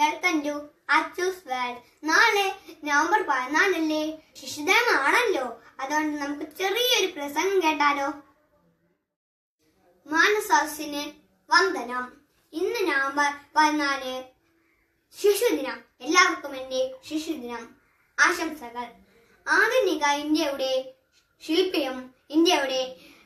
welcome to Achus world നാളെ November പതിനാലല്ലേ ശിശുദിനമാണല്ലോ അതുകൊണ്ട് നമുക്ക് ചെറിയൊരു പ്രസംഗം കേട്ടാലോ മാനസാസിന് വന്ദനം ഇന്ന് നവംബർ പതിനാല് ശിശുദിനം എല്ലാവർക്കും എന്റെ ശിശുദിനം ആശംസകൾ ആധുനിക ഇന്ത്യയുടെ ശില്പിയും ഇന്ത്യയുടെ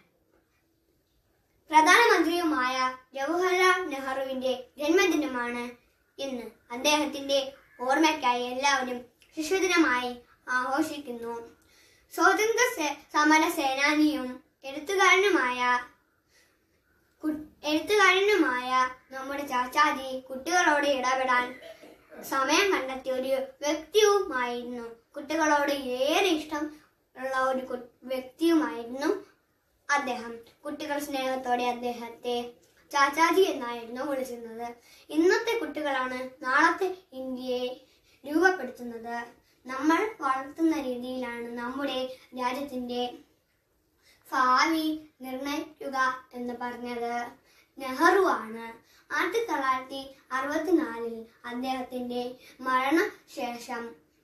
പ്രധാനമന്ത്രിയുമായ ജവഹർലാൽ നെഹ്റുവിന്റെ ജന്മദിനമാണ് ഇന്ന് അദ്ദേഹത്തിന്റെ ഓർമ്മയ്ക്കായി എല്ലാവരും ശിശുദിനമായി ആഘോഷിക്കുന്നു സ്വാതന്ത്ര്യ സേ- സമര സേനാനിയും എഴുത്തുകാരനുമായ കു- എഴുത്തുകാരനുമായ നമ്മുടെ ചാച്ചാജി കുട്ടികളോട് ഇടപെടാൻ സമയം കണ്ടെത്തിയ ഒരു വ്യക്തിയുമായിരുന്നു കുട്ടികളോട് ഏറെ ഇഷ്ടം ഉള്ള ഒരു കു- വ്യക്തിയുമായിരുന്നു അദ്ദേഹം കുട്ടികൾ സ്നേഹത്തോടെ അദ്ദേഹത്തെ ചാച്ചാജി എന്നായിരുന്നു വിളിച്ചിരുന്നത് ഇന്നത്തെ കുട്ടികളാണ് നാളത്തെ ഇന്ത്യയെ രൂപപ്പെടുത്തുന്നത് നമ്മൾ വളർത്തുന്ന രീതിയിലാണ് നമ്മുടെ രാജ്യത്തിന്റെ ഭാവി നിർണയിക്കുക എന്ന് പറഞ്ഞത് നെഹ്റു ആണ് ആയിരത്തി തൊള്ളായിരത്തി അറുപത്തിനാലിൽ അദ്ദേഹത്തിന്റെ മരണശേഷം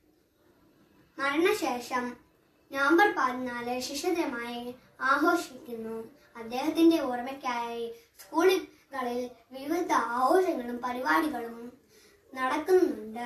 മരണശേഷം നവംബർ പതിനാല് ശിശുദിനമായി ആഘോഷിക്കുന്നു അദ്ദേഹത്തിന്റെ ഓർമ്മയ്ക്കായി സ്കൂളുകളിൽ വിവിധ ആഘോഷങ്ങളും പരിപാടികളും നടക്കുന്നുണ്ട്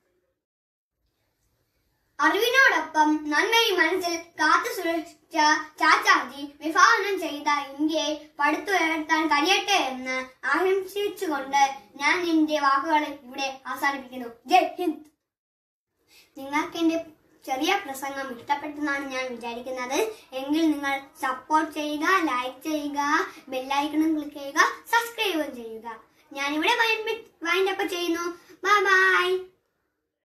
അറിവിനോടൊപ്പം നന്മയും മനസ്സിൽ കാത്തു സൂക്ഷിച്ച ചാച്ചാജി വിഭാവനം ചെയ്ത ഇന്ത്യയെ പടുത്തുയർത്താൻ കഴിയട്ടെ എന്ന് ആശംസിച്ചുകൊണ്ട് ഞാൻ എന്റെ വാക്കുകൾ ഇവിടെ അവസാനിപ്പിക്കുന്നു ജയ് ഹിന്ദ് നിങ്ങൾക്ക് എന്റെ ചെറിയ പ്രസംഗം ഇഷ്ടപ്പെട്ടെന്നാണ് ഞാൻ വിചാരിക്കുന്നത് എങ്കിൽ നിങ്ങൾ സപ്പോർട്ട് ചെയ്യുക ലൈക്ക് ചെയ്യുക ബെല്ലൈക്കണും ക്ലിക്ക് ചെയ്യുക സബ്സ്ക്രൈബും ചെയ്യുക ഞാനിവിടെ വൈൻഡപ്പ് ചെയ്യുന്നു ബൈ ബൈ